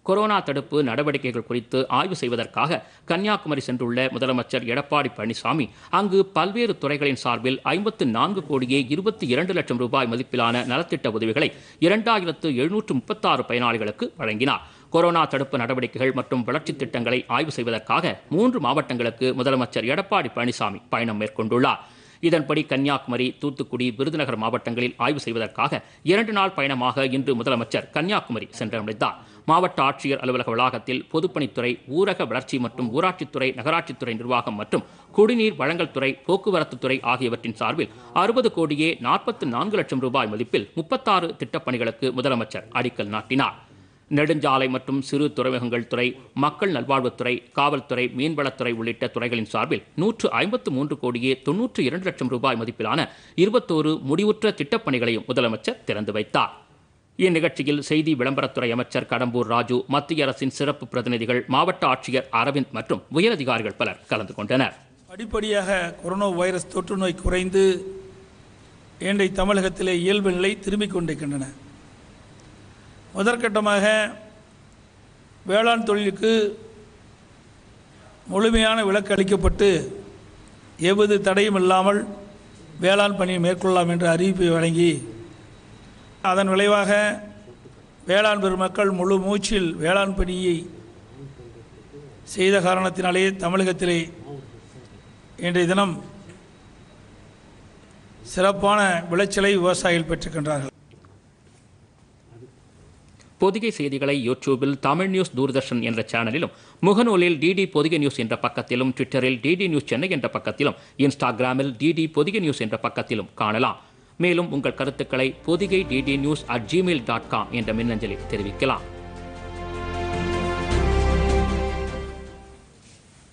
corona தடுப்பு நடவடிக்கைகள் குறித்து ஆய்வு செய்வதற்காக கன்னியாகுமரி சென்றுள்ள முதலமைச்சர் எடப்பாடி பழனிசாமி அங்கு பல்வேறு துறைகளின் சார்பில் ஐம்பத்து நான்கு கோடியே இருபத்தி இரண்டு லட்சம் ரூபாய் மதிப்பிலான நலத்திட்ட உதவிகளை இரண்டாயிரத்து எழுநூற்று முப்பத்தாறு பயனாளிகளுக்கு வழங்கினார் கொரோனா தடுப்பு நடவடிக்கைகள் மற்றும் வளர்ச்சித் திட்டங்களை ஆய்வு செய்வதற்காக மூன்று மாவட்டங்களுக்கு முதலமைச்சர் எடப்பாடி பழனிசாமி பயணம் மேற்கொண்டுள்ளார் இதன்படி கன்னியாகுமரி தூத்துக்குடி விருதுநகர் மாவட்டங்களில் ஆய்வு செய்வதற்காக இரண்டு நாள் பயணமாக இன்று முதலமைச்சர் கன்னியாகுமரி சென்றடைந்தார் மாவட்ட ஆட்சியர் அலுவலக வளாகத்தில் பொதுப்பணித்துறை ஊரக வளர்ச்சி மற்றும் ஊராட்சித்துறை நகராட்சித்துறை நிர்வாகம் மற்றும் குடிநீர் வழங்கல் துறை போக்குவரத்து துறை ஆகியவற்றின் சார்பில் அறுபது கோடியே நாற்பத்து நான்கு லட்சம் ரூபாய் மதிப்பில் முப்பத்தாறு திட்டப்பணிகளுக்கு முதலமைச்சர் அடிக்கல் நாட்டினார் நெடுஞ்சாலை மற்றும் சிறு துறைமுகங்கள் துறை மக்கள் நல்வாழ்வுத்துறை காவல்துறை மீன்வளத்துறை உள்ளிட்ட துறைகளின் சார்பில் நூற்று ஐம்பத்து மூன்று கோடியே தொன்னூற்று இரண்டு லட்சம் ரூபாய் மதிப்பிலான இருபத்தோரு முடிவுற்ற திட்டப்பணிகளையும் முதலமைச்சர் திறந்து வைத்தார் இந்நிகழ்ச்சியில் செய்தி விளம்பரத்துறை அமைச்சர் கடம்பூர் ராஜு மத்திய அரசின் சிறப்பு பிரதிநிதிகள் மாவட்ட ஆட்சியர் அரவிந்த் மற்றும் உயரதிகாரிகள் பலர் கலந்து கொண்டனர் படிப்படியாக கொரோனா வைரஸ் தொற்று நோய் குறைந்து இன்றைய தமிழகத்திலே இயல்பு நிலை திரும்பிக் கொண்டிருக்கின்றன முதற்கட்டமாக வேளாண் தொழிலுக்கு முழுமையான விலக்கு அளிக்கப்பட்டு எவ்வித தடையும் இல்லாமல் வேளாண் பணியை மேற்கொள்ளலாம் என்ற அறிவிப்பை வழங்கி அதன் விளைவாக வேளாண் பெருமக்கள் முழு மூச்சில் வேளாண் பணியை செய்த காரணத்தினாலே தமிழகத்திலே இன்றைய தினம் சிறப்பான விளைச்சலை விவசாயிகள் பெற்றுக்கின்றார்கள் பொதிகை செய்திகளை யூடியூபில் தமிழ் நியூஸ் தூர்தர்ஷன் என்ற சேனலிலும் முகநூலில் டிடி பொதிகை நியூஸ் என்ற பக்கத்திலும் ட்விட்டரில் டிடி நியூஸ் சென்னை என்ற பக்கத்திலும் இன்ஸ்டாகிராமில் டிடி பொதிகை நியூஸ் என்ற பக்கத்திலும் காணலாம் மேலும் உங்கள் கருத்துக்களை Pothigai DD news at Gmail dot com என்ற மின்னஞ்சலில் தெரிவிக்கலாம்